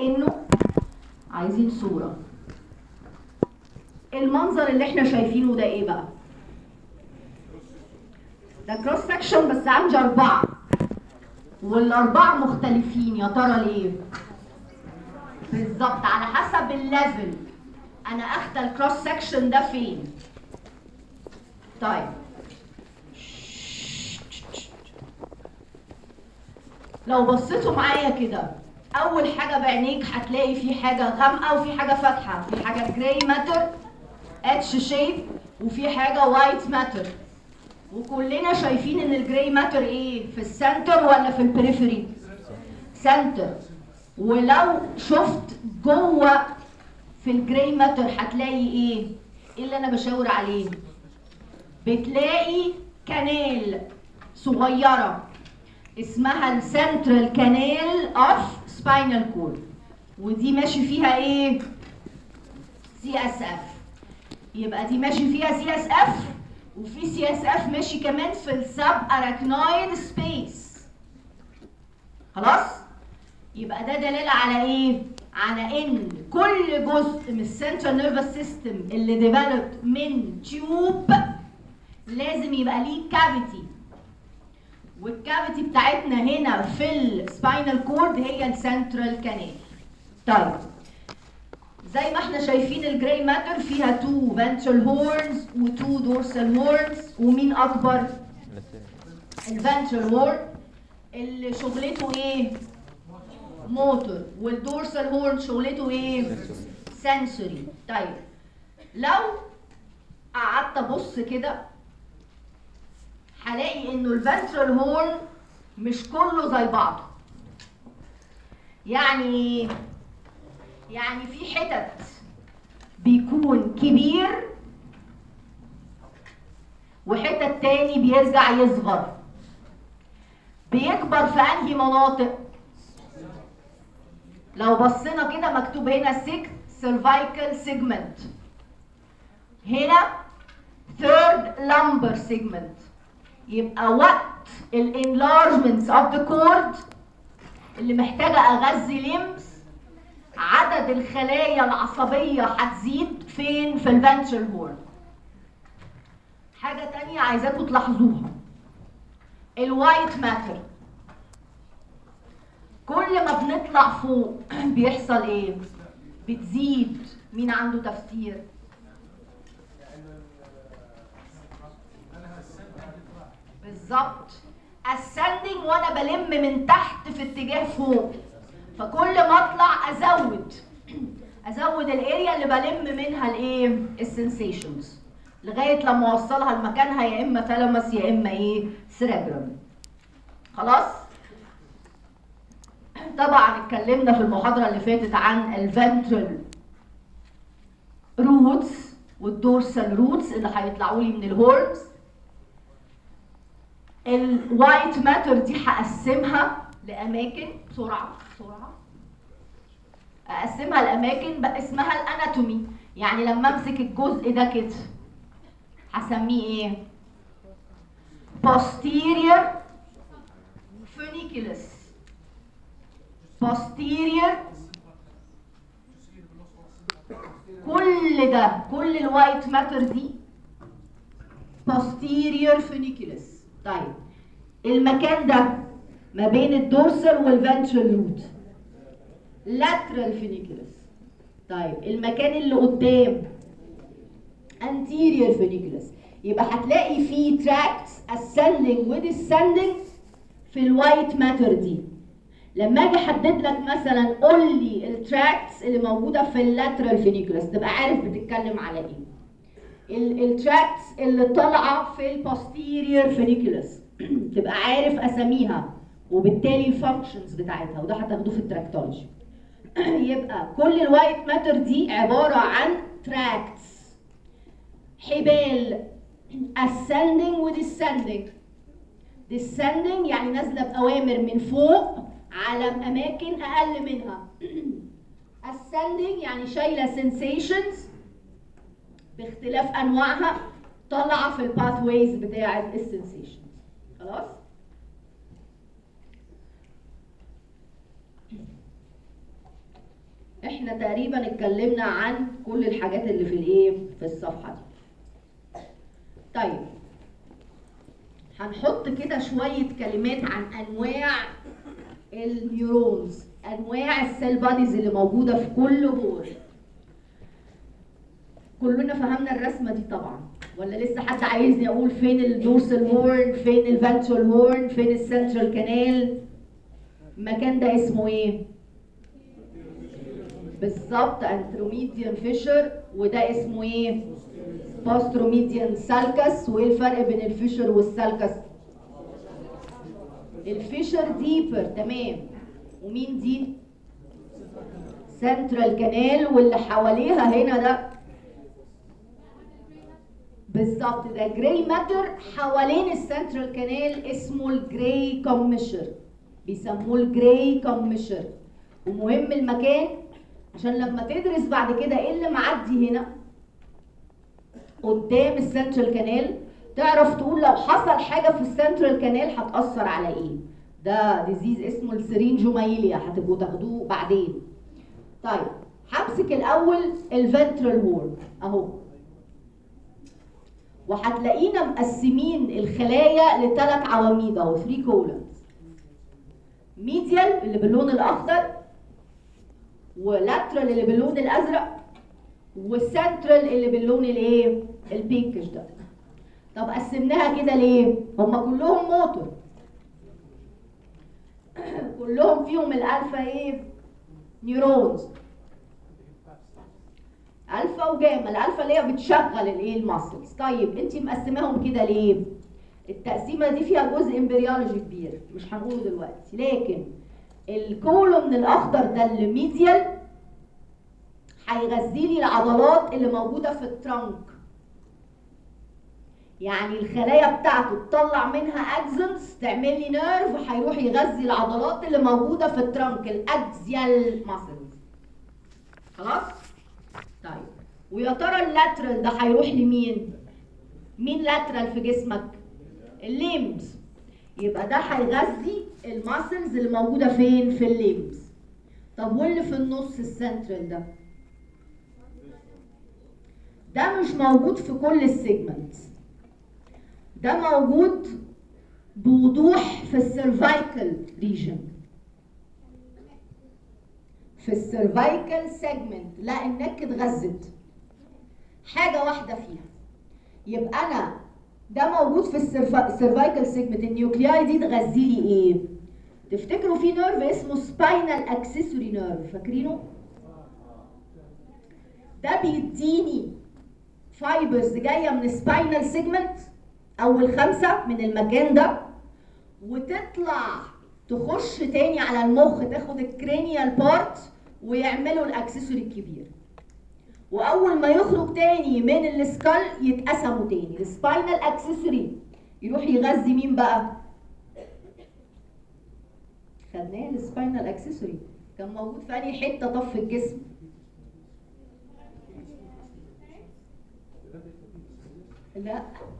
انه عايزين صورة المنظر اللي احنا شايفينه ده ايه بقى ده كروس سكشن بس عندي اربعة والاربعة مختلفين يا ترى ليه بالظبط على حسب الليفل انا اخد الكروس سكشن ده فين طيب لو بصيتوا معايا كده اول حاجه بعينيك هتلاقي في حاجه غامقه وفي حاجه فاتحه في حاجه جراي ماتر اتش شيب وفي حاجه وايت ماتر وكلنا شايفين ان الجراي ماتر ايه في السنتر ولا في البريفري سنتر ولو شفت جوه في الجراي ماتر هتلاقي ايه ايه اللي انا بشاور عليه بتلاقي كانال صغيره اسمها السنترال كانال اوف سباينال كورد ودي ماشي فيها ايه سي اس اف يبقى دي ماشي فيها سي اس اف وفي سي اس اف ماشي كمان في السب اراكنويد سبيس خلاص يبقى ده دلاله على ايه على ان كل جزء من السنترال نيرفس سيستم اللي ديفلوبد من تيوب لازم يبقى ليه كافيتي والكافيتي بتاعتنا هنا في السباينال كورد هي السنترال كانال طيب زي ما احنا شايفين الجراي ماتر فيها تو ventral هورنز وتو دورسال هورنز ومين اكبر الفنترال هورن اللي شغلته ايه موتور والدورسال هورن شغلته ايه سنسوري طيب لو قعدت ابص كده هلاقي انه الفنترال هورن مش كله زي بعضه يعني يعني في حتت بيكون كبير وحتت تاني بيرجع يصغر بيكبر في انهي مناطق لو بصينا كده مكتوب هنا سيك سيرفايكال سيجمنت هنا ثيرد lumbar segment يبقى وقت الانلارجمنتس اوف ذا كورد اللي محتاجه اغذي ليمز عدد الخلايا العصبيه هتزيد فين في الفنترال هورن حاجه تانية عايزاكم تلاحظوها الوايت ماتر كل ما بنطلع فوق بيحصل ايه بتزيد مين عنده تفسير بالظبط ascending وانا بلم من تحت في اتجاه فوق فكل ما اطلع ازود ازود الاريا اللي بلم منها الايه السنسيشنز لغايه لما اوصلها لمكانها يا اما ثالاموس يا اما ايه سيريبرم خلاص طبعا اتكلمنا في المحاضره اللي فاتت عن الفنترال روتس والدورسال روتس اللي هيطلعوا لي من الهورنز الوايت ماتر دي هقسمها لاماكن بسرعه بسرعه اقسمها لاماكن بقى اسمها الاناتومي يعني لما امسك الجزء ده كده هسميه ايه posterior funiculus posterior كل ده كل الوايت ماتر دي posterior funiculus طيب المكان ده ما بين الدورسال والفنترال روت lateral funiculus طيب المكان اللي قدام anterior funiculus يبقى هتلاقي فيه tracts ascending و descending في الوايت ماتر دي لما اجي احدد لك مثلا قول لي التراكتس اللي موجوده في اللاترال فينيكولس تبقى عارف بتتكلم على ايه التراكتس اللي طالعه في البوستيريور فينيكولس تبقى عارف اساميها وبالتالي الفانكشنز بتاعتها وده هتاخدوه في التراكتولوجي يبقى كل الوايت ماتر دي عباره عن تراكتس حبال ascending و descending descending يعني نازله باوامر من فوق على اماكن اقل منها ascending يعني شايله sensations باختلاف انواعها طالعه في الباث ويز بتاعه السنسيشنز خلاص احنا تقريبا اتكلمنا عن كل الحاجات اللي في الايه في الصفحه دي طيب هنحط كده شويه كلمات عن انواع النيورونز انواع السيل باديز اللي موجوده في كل بور كلنا فهمنا الرسمه دي طبعا ولا لسه حد عايزني اقول فين الدورسال هورن فين الفنترال هورن فين السنترال كانال المكان ده اسمه ايه بالظبط انتروميديان فيشر وده اسمه ايه باستروميديان سالكس وايه الفرق بين الفيشر والسالكس الفيشر ديبر تمام ومين دي سنترال كانال واللي حواليها هنا ده بالظبط ده جراي ماتر حوالين السنترال كانال اسمه الجراي كوميشر بيسموه الجراي كوميشر ومهم المكان عشان لما تدرس بعد كده ايه اللي معدي هنا قدام السنترال كانال تعرف تقول لو حصل حاجه في السنترال كانال هتاثر على ايه ده ديزيز اسمه السرينجومايليا هتبقوا تاخدوه بعدين طيب همسك الاول الفنترال هورن اهو وهتلاقينا مقسمين الخلايا لثلاث عواميد اهو 3 كولمز ميديال اللي باللون الاخضر ولاترال اللي باللون الازرق والسنترال اللي باللون الايه البينكش ده طب قسمناها كده ليه هم كلهم موتور كلهم فيهم الالفا ايه نيورونز الفا وجاما الالفا اللي هي بتشغل الايه الماسلز طيب انت مقسماهم كده ليه التقسيمه دي فيها جزء امبريولوجي كبير مش هنقوله دلوقتي لكن الكولوم الاخضر ده اللي ميديال هيغذي لي العضلات اللي موجوده في الترنك يعني الخلايا بتاعته تطلع منها اكزنز تعمل لي نيرف هيروح يغذي العضلات اللي موجوده في الترنك الاكزيال ماسلز خلاص طيب ويا ترى اللاترال ده هيروح لمين مين لاترال في جسمك الليمز يبقى ده هيغذي الماسلز اللي موجوده فين في الليمز طب واللي في النص السنترال ده ده مش موجود في كل السيجمنتس ده موجود بوضوح في السيرفايكال ريجن في السيرفايكال سيجمنت لا النك اتغذت حاجه واحده فيها يبقى انا ده موجود في السيرفايكال سيجمنت النيوكلياي دي تغذي لي ايه تفتكروا في نيرف اسمه سباينال اكسسوري نيرف فاكرينه ده بيديني فايبرز جايه من سباينال سيجمنت اول خمسه من المكان ده وتطلع تخش تاني على المخ تاخد الكرينيال بارت ويعملوا الاكسسوري الكبير واول ما يخرج تاني من السكال يتقسموا تاني السباينال اكسسوري يروح يغذي مين بقى خدناه السباينال اكسسوري كان موجود في انهي حته طف في الجسم لا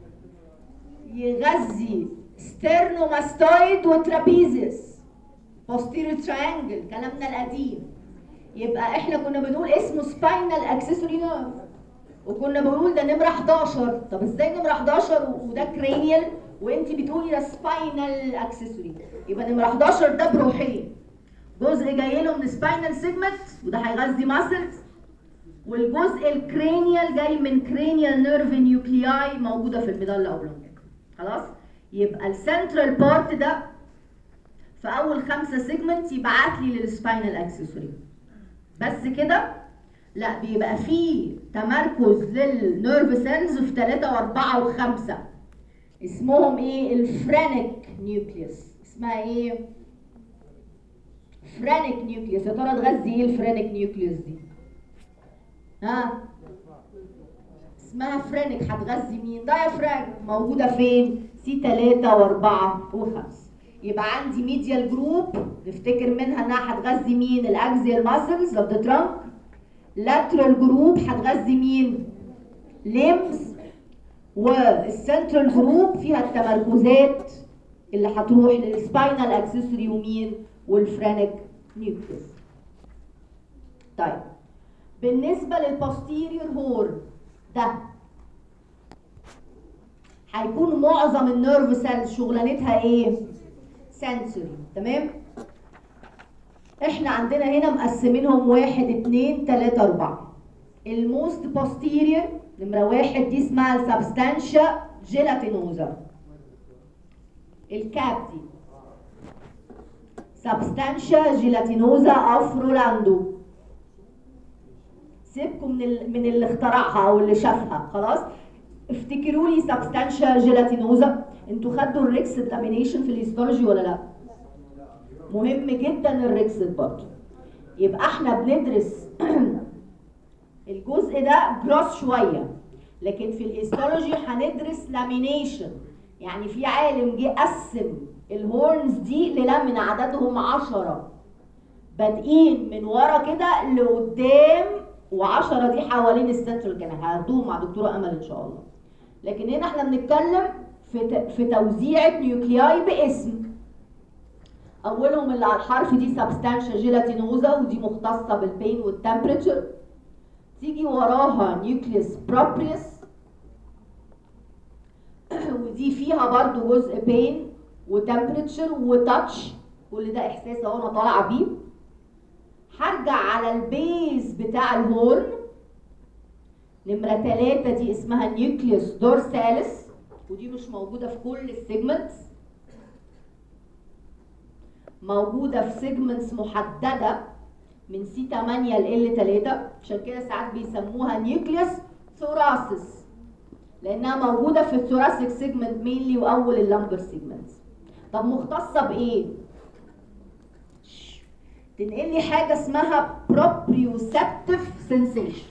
يغذي ستيرنوماستويد وترابيزيس posterior triangle كلامنا القديم يبقى احنا كنا بنقول اسمه سباينال اكسسوري نيرف وكنا بنقول ده نمره 11 طب ازاي نمره 11 وده كرينيال وانت بتقولي ده سباينال اكسسوري يبقى نمره 11 ده بروحين جزء جاي له من سباينال سيجمنت وده هيغذي ماسلز والجزء الكرينيال جاي من كرينيال نيرف نيوكلياي موجوده في الميدالا اوبلونجا خلاص يبقى السنترال بارت ده في اول خمسه سيجمنت يبعت لي للسباينال اكسسوري بس كده لا بيبقى فيه تمركز للنيرف سيلز في 3 و4 و5 اسمهم ايه الفرانيك نيوكليوس اسمها ايه فرانيك نيوكليوس يا ترى تغذي ايه الفرانيك نيوكليوس دي ها اسمها فرانيك هتغذي مين دايفراج موجوده فين سي 3 و4 و5 يبقى عندي ميديال جروب نفتكر منها انها هتغذي مين الاكزيال ماسلز اوف ذا ترانك لاترال جروب هتغذي مين ليمز والسنترال جروب فيها التمركزات اللي هتروح للسباينال اكسسوري ومين والفرانيك نيوكليس طيب بالنسبه للبوستيريور هورن ده هيكون معظم النيرف سيلز شغلانتها ايه سنسوري تمام احنا عندنا هنا مقسمينهم واحد اتنين تلاتة اربعة الموست بوستيريور نمرة واحد دي اسمها السبستانشا جيلاتينوزا الكاب دي سبستانشا جيلاتينوزا افرولاندو سيبكم من ال... من اللي اخترعها او اللي شافها خلاص افتكروا لي سبستانشا جيلاتينوزا انتوا خدوا الريكسد لامينيشن في الهيستولوجي ولا لا مهم جدا الريكسد برضه يبقى احنا بندرس الجزء ده جروس شويه لكن في الهيستولوجي هندرس لامينيشن يعني في عالم جه قسم الهورنز دي للمن عددهم عشرة بادئين من ورا كده لقدام وعشرة دي حوالين السنترال كان هاخدوهم مع دكتوره امل ان شاء الله لكن هنا احنا بنتكلم في في توزيعه نيوكلياي باسم اولهم اللي على الحرف دي سبستانشا جيلاتينوزا ودي مختصه بالبين والتمبريتشر تيجي وراها نيوكليس بروبريس ودي فيها برضو جزء بين وتمبريتشر وتاتش كل ده احساس اهو انا طالعه بيه هرجع على البيز بتاع الهورن نمرة تلاتة دي اسمها نيوكليوس دورسالس ودي مش موجودة في كل السيجمنتس موجودة في سيجمنتس محددة من سي 8 ل ال 3 عشان كده ساعات بيسموها نيوكليوس ثوراسس لانها موجودة في الثوراسيك سيجمنت مينلي واول اللمبر سيجمنتس طب مختصة بايه؟ تنقل لي حاجة اسمها proprioceptive sensation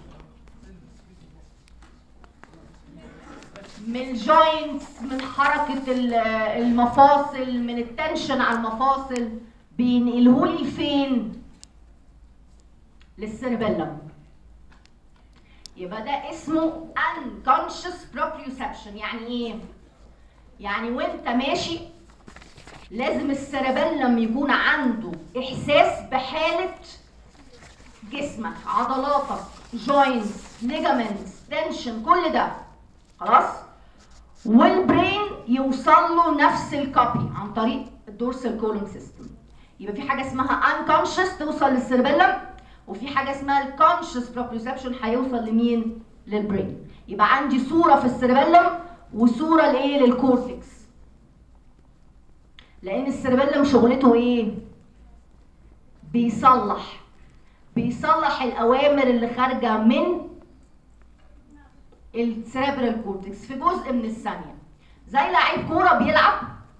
من الجوينتس من حركة المفاصل من التنشن على المفاصل بينقلهولي فين؟ للسيربيلم يبقى ده اسمه unconscious proprioception يعني ايه؟ يعني وانت ماشي لازم السيربيلم يكون عنده احساس بحالة جسمك عضلاتك جوينتس ليجامنتس تنشن كل ده خلاص والبرين يوصل له نفس الكوبي عن طريق الدورسال كولوم سيستم يبقى في حاجه اسمها unconscious توصل للسيربيلم وفي حاجه اسمها الكونشس بروبريوسبشن هيوصل لمين للبرين يبقى عندي صوره في السيربيلم وصوره لايه للكورتكس لان السيربيلم شغلته ايه بيصلح بيصلح الاوامر اللي خارجه من السيربرال كورتكس في جزء من الثانيه زي لعيب كوره بيلعب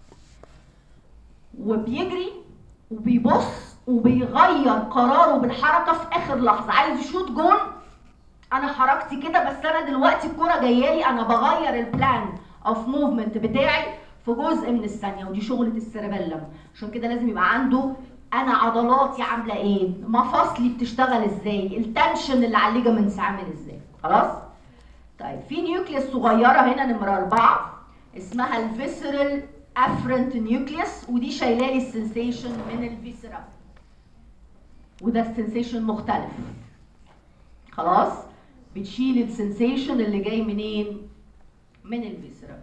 وبيجري وبيبص وبيغير قراره بالحركه في اخر لحظه عايز يشوط جون انا حركتي كده بس انا دلوقتي الكوره جايه لي انا بغير البلان اوف موفمنت بتاعي في جزء من الثانيه ودي شغله السيربيلم عشان كده لازم يبقى عنده انا عضلاتي عامله ايه مفاصلي بتشتغل ازاي التنشن اللي على الليجامنتس عامل ازاي خلاص طيب في نيوكليس صغيره هنا نمره أربعة اسمها الفيسرال افرنت نيوكليس ودي شايله لي السنسيشن من الفيسرا وده السنسيشن مختلف خلاص بتشيل السنسيشن اللي جاي منين من الفيسرا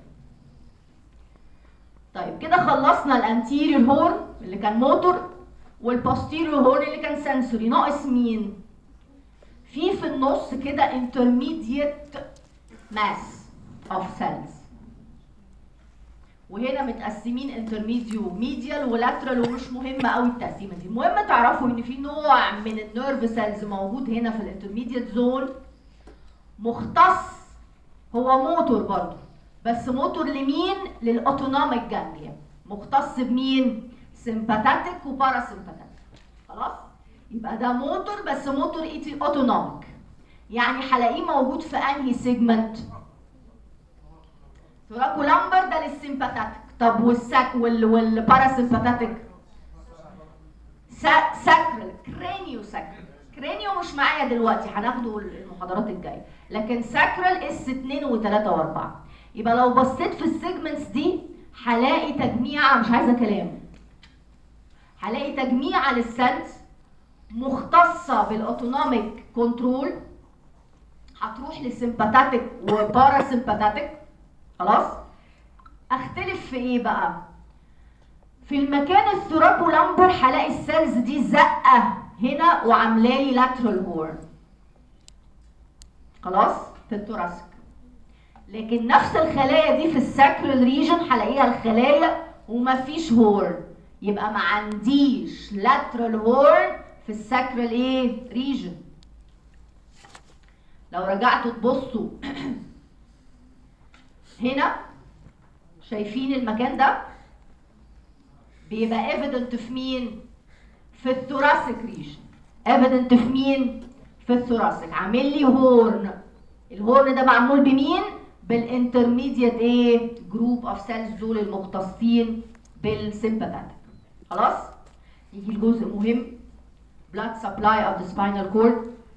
طيب كده خلصنا الانتيريور هورن اللي كان موتور والبوستيريور هورن اللي كان سنسوري ناقص مين في في النص كده intermediate mass of cells وهنا متقسمين انترميديو ميديال ولاترال ومش مهمه قوي التقسيمه دي المهم تعرفوا ان في نوع من النيرف سيلز موجود هنا في الانترميديت زون مختص هو موتور برضه بس موتور لمين للاوتونوميك جانجليا مختص بمين سمباتيك وباراسمباتيك خلاص يبقى ده موتور بس موتور اوتونوميك يعني هلاقيه موجود في انهي سيجمنت ثوراكولامبر ده للسيمباتيك طب والساك وال والباراسمباتيك ساكرال كرانيو ساكرال كرانيو مش معايا دلوقتي هناخده المحاضرات الجايه لكن ساكرال اس 2 و3 و4 يبقى لو بصيت في السيجمنتس دي هلاقي تجميعه مش عايزه كلام هلاقي تجميعه للسيلز مختصه بالاوتونوميك كنترول هتروح للسمباتاتيك وباراسمباتاتيك خلاص اختلف في ايه بقى في المكان الثورابولامبر هلاقي السيلز دي زقه هنا وعامله لي لاترال هورن خلاص في الثوراسيك لكن نفس الخلايا دي في الساكرال ريجن هلاقيها الخلايا ومفيش هورن يبقى ما عنديش لاترال هورن في الساكرال ايه ريجن لو رجعتوا تبصوا هنا شايفين المكان ده بيبقى evident في مين في الثوراسيك ريجن evident في مين في الثوراسيك عامل لي هورن الهورن ده معمول بمين بالانترميديت ايه جروب اوف سيلز دول المختصين بالسيمباثيك خلاص يجي الجزء مهم blood supply of the spinal cord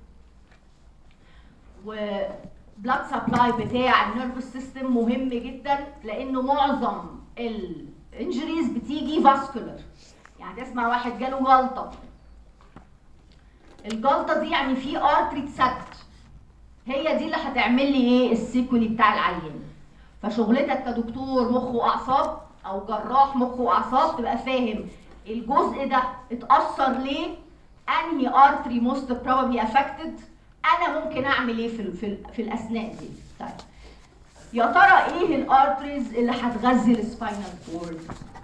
و blood supply بتاع النيرفس سيستم مهم جدا لانه معظم الانجريز بتيجي فاسكولار يعني تسمع واحد جاله جلطه الجلطه دي يعني في ارتري اتسد هي دي اللي هتعمل لي ايه السيكولي بتاع العيان فشغلتك كدكتور مخ واعصاب او جراح مخ واعصاب تبقى فاهم الجزء ده اتاثر ليه انهي ارتري موست بروبلي افكتد انا ممكن اعمل ايه في ال في, ال في الاسنان دي طيب يا ترى ايه الارتريز اللي هتغذي السباينال كورد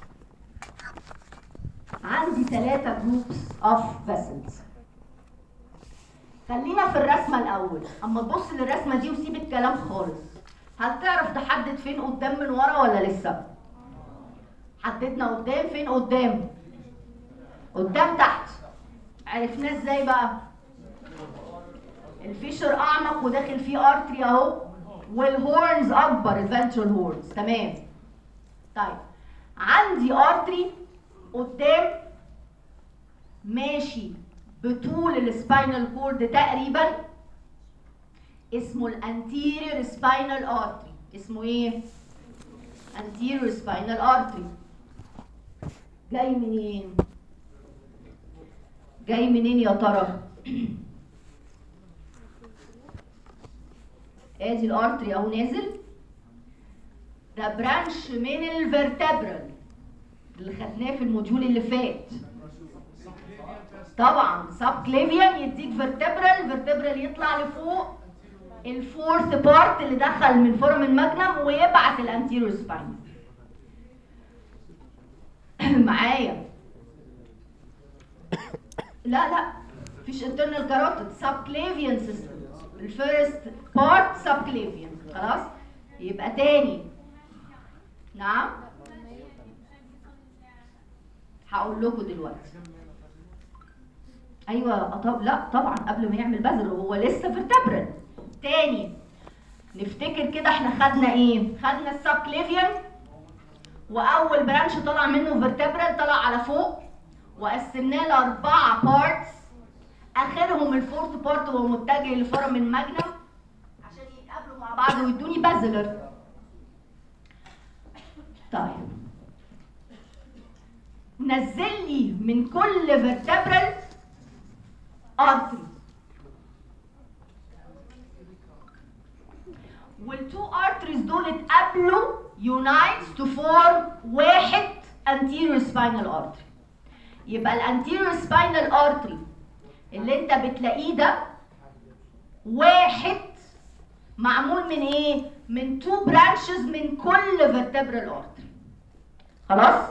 عندي ثلاثة جروبس اوف فيسلز خلينا في الرسمة الأول أما تبص للرسمة دي وسيب الكلام خالص هل تعرف تحدد فين قدام من ورا ولا لسه؟ حددنا قدام فين قدام؟ قدام تحت عرفناه ازاي بقى؟ الفيشر اعمق وداخل فيه ارتري اهو والهورنز اكبر الفنترال هورنز تمام طيب عندي ارتري قدام ماشي بطول السباينال كورد تقريبا اسمه الانتيريور سباينال ارتري اسمه ايه anterior spinal artery جاي منين جاي منين يا ترى ادي الارتري اهو نازل ده برانش من الفرتبرال اللي خدناه في الموديول اللي فات طبعا سب كليفيان يديك فيرتبرال فيرتبرال يطلع لفوق الفورث بارت اللي دخل من فورم الماجنم ويبعت الانتيريور سباين معايا لا لا مفيش انترنال كاروتيد سب كليفيان سيستم الفيرست بارت سب كليفيان خلاص يبقى تاني نعم هقول لكم دلوقتي ايوه طب لا طبعا قبل ما يعمل بذر هو لسه فيرتبرال تاني نفتكر كده احنا خدنا ايه خدنا السب كليفيان واول برانش طلع منه فيرتبرال طلع على فوق وقسمناه لاربعه بارتس اخرهم الفورث بارت هو متجه لفورم الماجنم عشان يتقابلوا مع بعض ويدوني بازلر طيب نزل لي من كل فيرتبرال ارتري والتو ارتريز دول اتقابلوا يونايتس تو فورم واحد anterior spinal artery يبقى الانتيريور سباينال ارتري اللي انت بتلاقيه ده واحد معمول من ايه من تو برانشز من كل فيرتبرال ارتري خلاص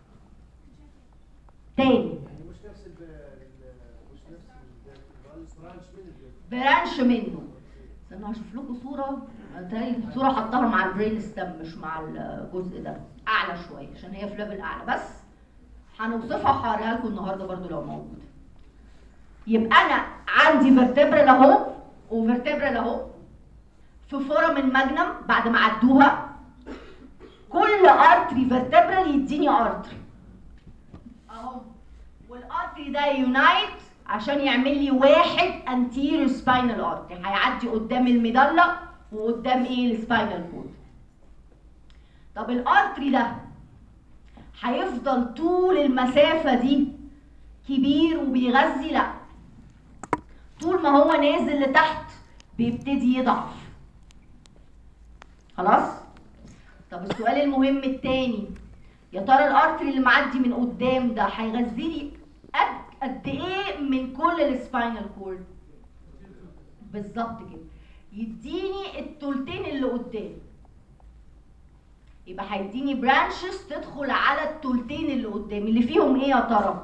تاني يعني مش نفس ال ال- مش نفس ال- البرانش من ال- برانش منه استنى هشوف لكم صوره تاني صوره حطها مع البرين ستم مش مع الجزء ده اعلى شويه عشان هي في ليفل اعلى بس هنوصفها وهوريها لكم النهارده برضو لو موجوده يبقى انا عندي فيرتبرال اهو وفيرتبرال اهو في فورم الماجنم بعد ما عدوها كل ارتري فيرتبرال يديني ارتري اهو والارتري ده يونايت عشان يعمل لي واحد انتيريور سباينال ارتري هيعدي قدام الميدالا وقدام ايه السباينال كورد طب الارتري ده هيفضل طول المسافة دي كبير وبيغذي لا طول ما هو نازل لتحت بيبتدي يضعف خلاص طب السؤال المهم التاني يا ترى الارتري اللي معدي من قدام ده هيغذي لي قد قد ايه من كل السباينال كورد بالظبط كده يديني التلتين اللي قدام يبقى هيديني برانشز تدخل على التلتين اللي قدام اللي فيهم ايه يا ترى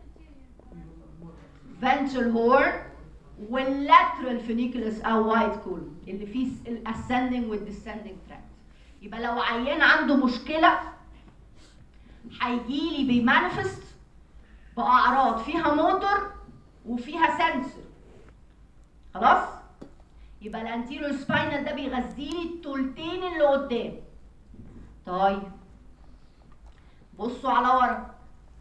ventral horn واللاترال فينيكولس او وايت كول اللي فيه الاسcending والديسcending تراكت يبقى لو عيان عنده مشكله هيجي لي بيمانيفست باعراض فيها موتور وفيها سنسور خلاص يبقى الانتيريور سباينال ده بيغذي لي التلتين اللي قدام طيب بصوا على ورا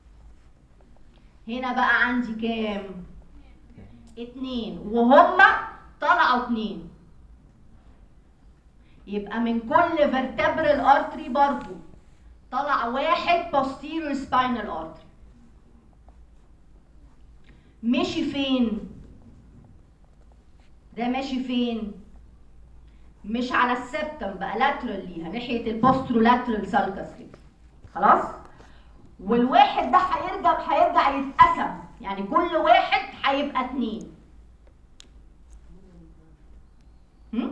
هنا بقى عندي كام اتنين وهما طلعوا اتنين يبقى من كل vertebral artery برضو طلع واحد posterior spinal artery مشي فين ده ماشي فين مش على السبتم بقى لاترال ليها ناحيه البوسترولاترال سالكس كده خلاص والواحد ده هيرجع هيرجع يتقسم يعني كل واحد هيبقى اتنين هم؟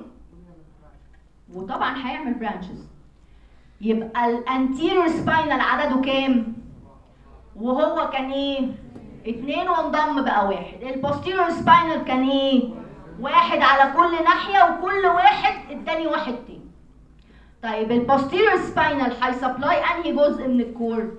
وطبعا هيعمل برانشز يبقى الانتيريور سباينال عدده كام وهو كان ايه اتنين وانضم بقى واحد البوستيريور سباينال كان ايه واحد على كل ناحيه وكل واحد اداني واحد تاني طيب البوستيريور سباينال هيسبلاي انهي جزء من الكور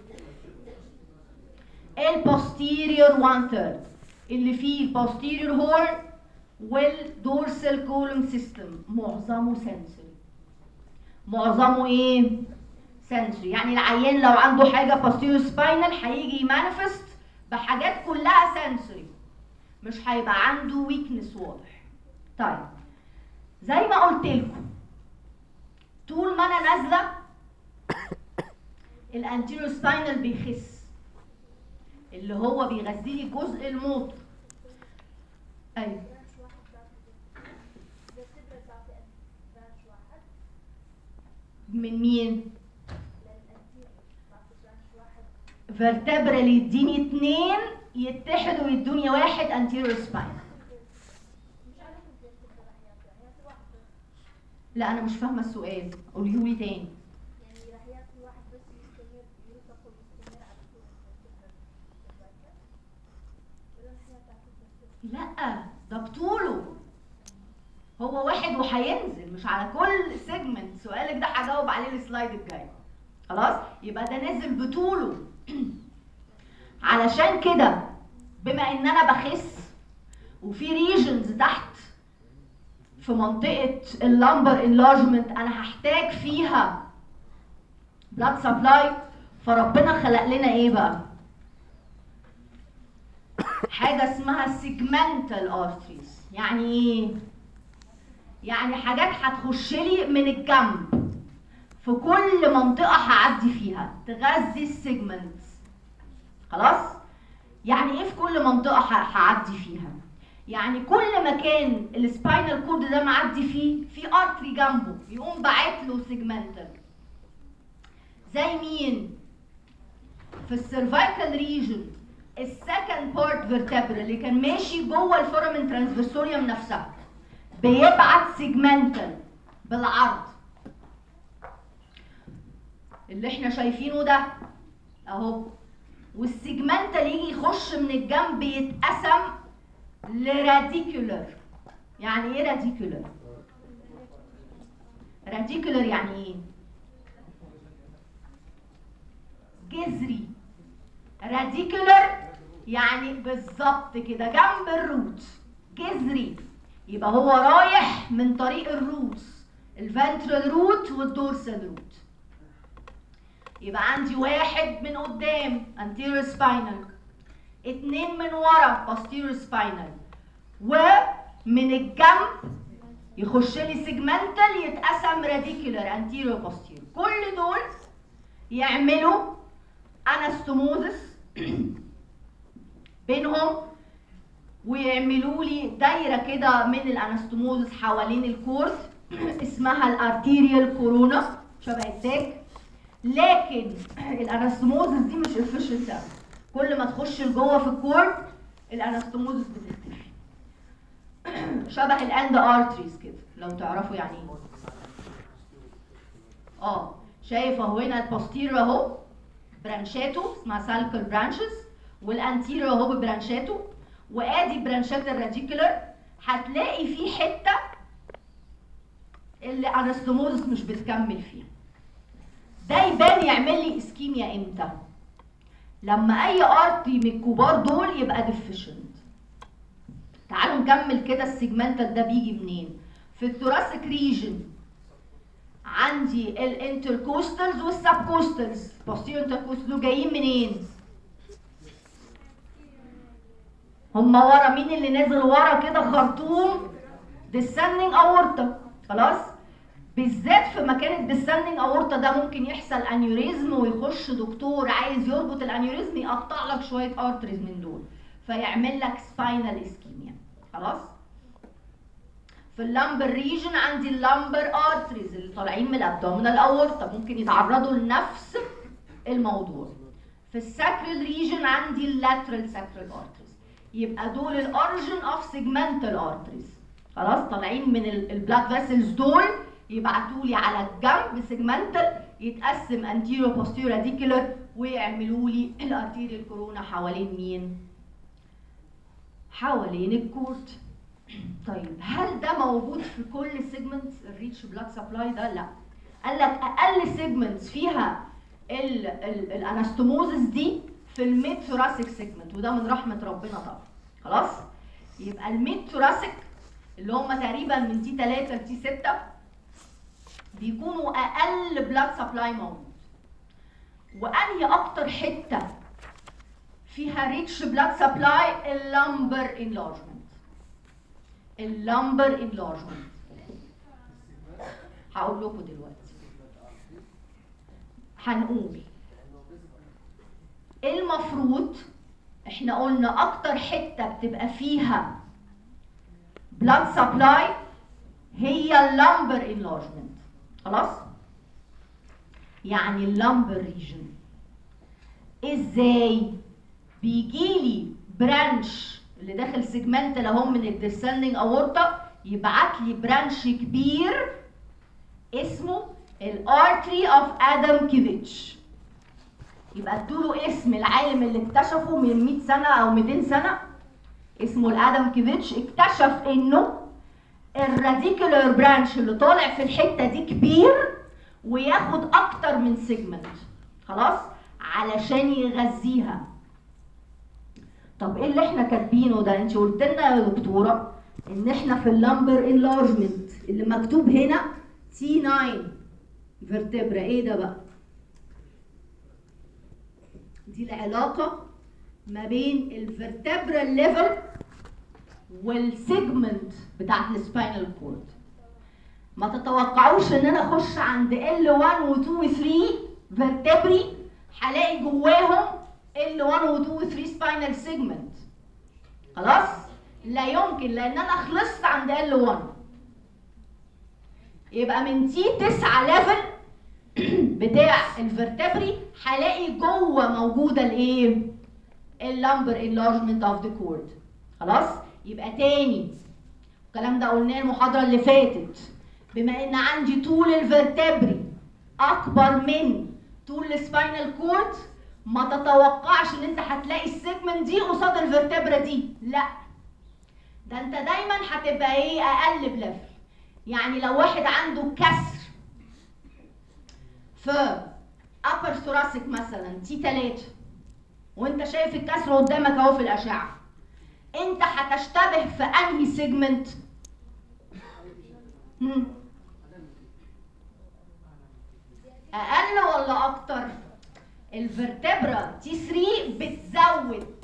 البوستيريور 1 ثيرد اللي فيه البوستيريور هورن والدورسال كولوم سيستم معظمه سنسوري معظمه ايه سنسوري يعني العيان لو عنده حاجه بوستيريور سباينال هيجي يمانيفست بحاجات كلها سنسوري مش هيبقى عنده ويكنس واضح طيب زي ما قلت لكم طول ما انا نازله الانتيريور سباينال بيخس اللي هو بيغذي لي جزء الموت ايوه من مين فيرتبرال يديني اتنين يتحدوا يدوني واحد انتيريور سباين لا انا مش فاهمه السؤال قوليهولي تاني لا ده بطوله هو واحد وهينزل مش على كل سيجمنت سؤالك ده هجاوب عليه السلايد الجاي خلاص يبقى ده نزل بطوله علشان كده بما ان انا بخس وفي ريجنز تحت في منطقه اللامبر انلارجمنت انا هحتاج فيها بلاد سبلاي فربنا خلق لنا ايه بقى حاجه اسمها سيجمنتال ارتريز يعني ايه يعني حاجات هتخش لي من الجنب في كل منطقه هعدي فيها تغذي السيجمنتس خلاص يعني ايه في كل منطقه هعدي فيها يعني كل مكان السباينال كورد ده معدي فيه في ارتري جنبه يقوم باعت له سيجمنتال زي مين في السيرفايكال ريجن السكند بارت فيرتبرا اللي كان ماشي جوه الفورامين ترانسفيرسوريوم نفسها بيبعت سيجمنتال بالعرض اللي احنا شايفينه ده اهو والسيجمنتال يجي يخش من الجنب يتقسم لراديكولر يعني ايه راديكولر راديكولر يعني ايه جذري راديكولر يعني بالظبط كده جنب الروت جذري يبقى هو رايح من طريق الروتس الفنترال روت والدورسال روت يبقى عندي واحد من قدام anterior spinal اتنين من ورا posterior spinal ومن الجنب يخش لي سيجمنتال يتقسم راديكولار anterior posterior كل دول يعملوا انستوموزس بينهم ويعملوا لي دايره كده من الانستموزس حوالين الكورد اسمها الارتيريال كورونا شبه التاج لكن الانستموزس دي مش efficient أوي. كل ما تخش لجوه في الكورد الانستموزس بتختفي شبه الاند ارتريز كده لو تعرفوا يعني ايه اه شايف اهو هنا البوستير اهو برانشاته اسمها سالكل برانشز والانتيريور اهو ببرانشاته وادي برانشات الراديكولر هتلاقي في حته اللي انستموزس مش بتكمل فيها ده يبان يعمل لي اسكيميا امتى لما اي ارتي من الكبار دول يبقى ديفيشنت تعالوا نكمل كده السيجمنتال ده بيجي منين في الثوراسيك ريجن عندي الانتركوستلز والسبكوستلز بوستيريور انتركوستلز دول جايين منين هم ورا مين اللي نازل ورا كده خرطوم descending aorta خلاص بالذات في مكان الديسندنج اورتا ده ممكن يحصل انيوريزم ويخش دكتور عايز يربط الانيوريزم يقطع لك شويه ارتريز من دول فيعمل لك سباينال اسكيميا خلاص في اللامبر ريجن عندي اللامبر ارتريز اللي طالعين من الابدومينال اورتا ممكن يتعرضوا لنفس الموضوع في الساكرال ريجن عندي اللاترال ساكرال ارتريز يبقى دول الاوريجن اوف سيجمنتال ارتريز خلاص طالعين من البلاد فيسلز دول يبعتوا لي على الجنب سيجمنتال يتقسم انتيريور بوستيريور راديكولار ويعملوا لي الارتيريال كورونا حوالين مين؟ حوالين الكورت طيب هل ده موجود في كل سيجمنت الريتش بلاد سبلاي ده؟ لا قال لك اقل سيجمنتس فيها الانستوموزس دي في الميد ثوراسيك سيجمنت وده من رحمه ربنا طبعا خلاص؟ يبقى الميد ثوراسيك اللي هم تقريبا من تي 3 لتي 6 بيكونوا اقل بلاد سبلاي موجود وانهي اكتر حته فيها ريتش بلاد سبلاي اللامبر انلارجمنت اللامبر انلارجمنت هقول لكم دلوقتي هنقول المفروض احنا قلنا اكتر حته بتبقى فيها بلاد سبلاي هي اللامبر انلارجمنت خلاص يعني اللامبر ريجن ازاي بيجيلي برانش اللي داخل سيجمنت اهو من الديسندنج اورتا يبعت لي برانش كبير اسمه الارتري اوف ادم كيفيتش يبقى ادوله اسم العالم اللي اكتشفه من 100 سنه او 200 سنه اسمه الادم كيفيتش اكتشف انه الراديكولار برانش اللي طالع في الحته دي كبير وياخد اكتر من سيجمنت خلاص علشان يغذيها طب ايه اللي احنا كاتبينه ده انت قلت لنا يا دكتوره ان احنا في اللامبر انلارجمنت اللي مكتوب هنا تي 9 فيرتبرا ايه ده بقى دي العلاقه ما بين الفرتبرال ليفل والسيجمنت بتاعت السباينال كورد ما تتوقعوش ان انا اخش عند L1 و2 و 3 فيرتبري هلاقي جواهم L1 و2 و 3 سباينال سيجمنت خلاص لا يمكن لان انا خلصت عند L1 يبقى من تي 9 ليفل بتاع الفرتبري هلاقي جوه موجوده الايه اللامبر انلارجمنت اوف ذا كورد خلاص يبقى تاني الكلام ده قلناه المحاضره اللي فاتت بما ان عندي طول الفرتبري اكبر من طول السباينال كورد ما تتوقعش ان انت هتلاقي السيجمنت دي قصاد الفرتبرا دي لا ده انت دايما هتبقى ايه اقل بليفل يعني لو واحد عنده كسر في upper thoracic مثلا تي 3 وانت شايف الكسر قدامك اهو في الاشعه انت هتشتبه في انهي سيجمنت اقل ولا اكتر الفرتبرا تي 3 بتزود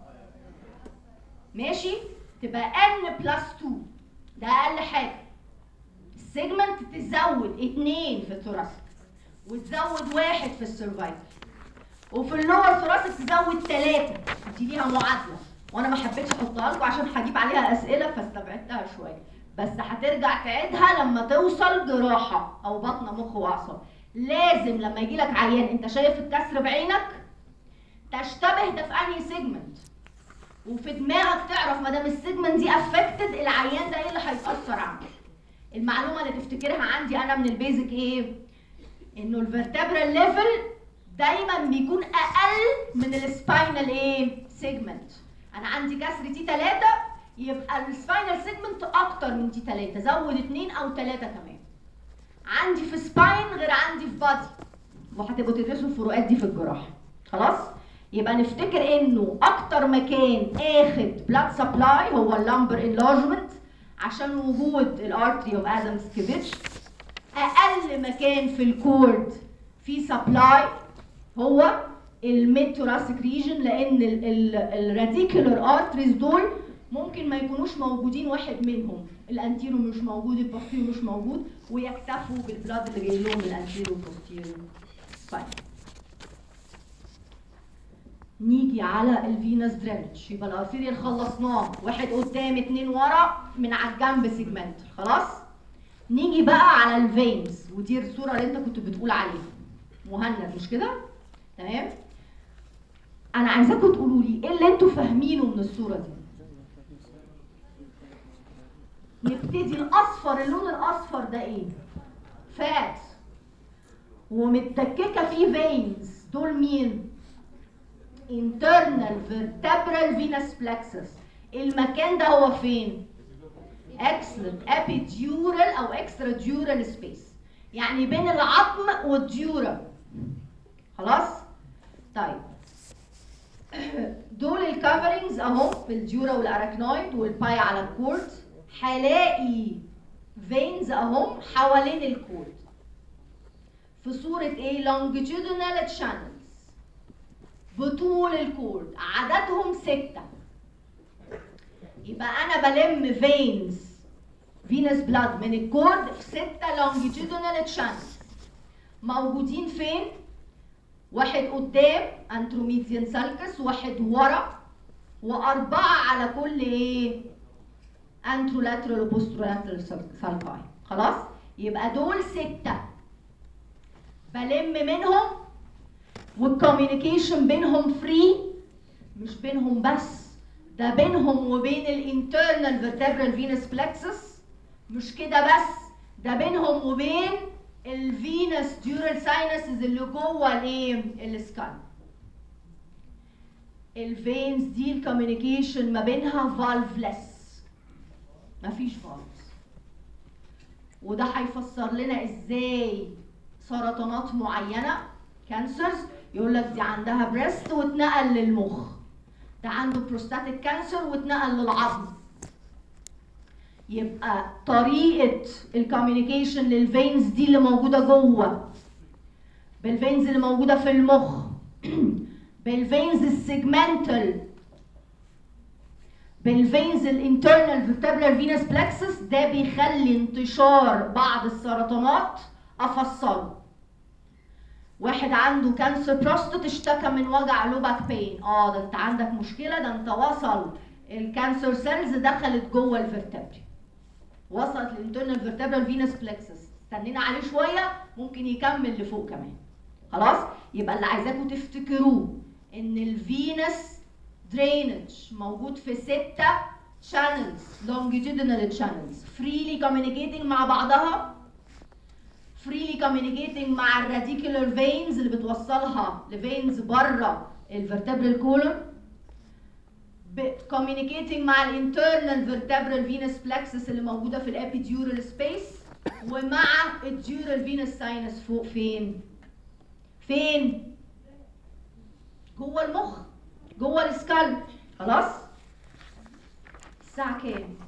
ماشي تبقى n بلس 2 ده اقل حاجه السيجمنت تزود اتنين في الثوراسيك وتزود واحد في السرفايفل وفي اللور ثوراسيك تزود ثلاثة دي ليها معادلة وانا ما حبيتش احطها لكم عشان هجيب عليها اسئله فاستبعدتها شويه بس هترجع تعيدها لما توصل جراحه او بطن مخ واعصاب لازم لما يجي لك عيان انت شايف الكسر بعينك تشتبه ده في انهي سيجمنت وفي دماغك تعرف ما دام السيجمنت دي افكتد العيان ده ايه اللي هيتاثر عنه المعلومه اللي تفتكرها عندي انا من البيزك ايه انه الفرتبرال ليفل دايما بيكون اقل من السباينال ايه سيجمنت انا عندي كسر تي 3 يبقى السباينال سيجمنت اكتر من تي 3 زود 2 او 3 كمان عندي في سباين غير عندي في بادي وهتبقوا تدرسوا الفروقات دي في الجراحه خلاص يبقى نفتكر انه اكتر مكان اخد بلاد سبلاي هو اللامبر انلارجمنت عشان وجود الارتري اوف ادمز كيفيتش اقل مكان في الكورد في سبلاي هو الميد ثوراسيك ريجن لان الراديكولار ارتريز دول ممكن ما يكونوش موجودين واحد منهم الانتيرو مش موجود البوستيرو مش موجود ويكتفوا بالبلاد اللي جاي لهم من الانتيرو والبوستيرو طيب نيجي على الفينس درينج يبقى الارتيريال خلصناه واحد قدام اتنين ورا من على الجنب سيجمنت خلاص نيجي بقى على الفينز ودي الصوره اللي انت كنت بتقول عليها مهند مش كده تمام انا عايزاكم تقولوا لي ايه اللي انتوا فاهمينه من الصوره دي نبتدي الاصفر اللون الاصفر ده ايه فات ومتدككه فيه فينز دول مين internal vertebral venous plexus المكان ده هو فين excellent epidural او extradural space يعني بين العظم والديورا خلاص طيب دول الكفرنجز اهو في الديورا والاراكنويد والباي على الكورد هلاقي فينز اهم حوالين الكورد في صورة ايه longitudinal channels بطول الكورد عددهم ستة يبقى انا بلم فينز فينس بلاد من الكورد في ستة longitudinal channels موجودين فين؟ واحد قدام انتروميديان سالكس واحد ورا واربعة على كل ايه؟ انترولاترال وبوسترولاترال سالكاي خلاص؟ يبقى دول ستة بلم منهم والكوميونيكيشن بينهم فري مش بينهم بس ده بينهم وبين الانترنال فيرتبرال فينس بلكسس مش كده بس ده بينهم وبين الفينس ديورال ساينسز اللي جوه الايه السكال الفينز دي الكوميونيكيشن ما بينها فالفلس مفيش فالفز وده هيفسر لنا ازاي سرطانات معينه كانسرز يقول لك دي عندها بريست واتنقل للمخ ده عنده بروستاتيك كانسر واتنقل للعظم يبقى طريقه الكوميونيكيشن للفينز دي اللي موجوده جوه بالفينز اللي موجوده في المخ بالفينز السيجمنتال بالفينز الانترنال فيرتبرال فينس بلكسس ده بيخلي انتشار بعض السرطانات افصله واحد عنده كانسر بروستات اشتكى من وجع لو باك بين اه ده انت عندك مشكله ده انت وصل الكانسر سيلز دخلت جوه الفرتبري وصلت للانترنال فيرتبرال فينس بلكسس استنينا عليه شويه ممكن يكمل لفوق كمان خلاص يبقى اللي عايزاكم تفتكروه ان الفينس درينج موجود في ستة channels longitudinal channels freely communicating مع بعضها freely communicating مع الراديكولار فينز اللي بتوصلها لفينز بره الفرتبرال كولون communicating مع الانترنال فيرتبرال فينس بلكسس اللي موجوده في الابيديورال سبيس ومع الديورال فينس ساينس فوق فين؟ فين؟ جوه المخ جوه السكال خلاص؟ الساعة كام؟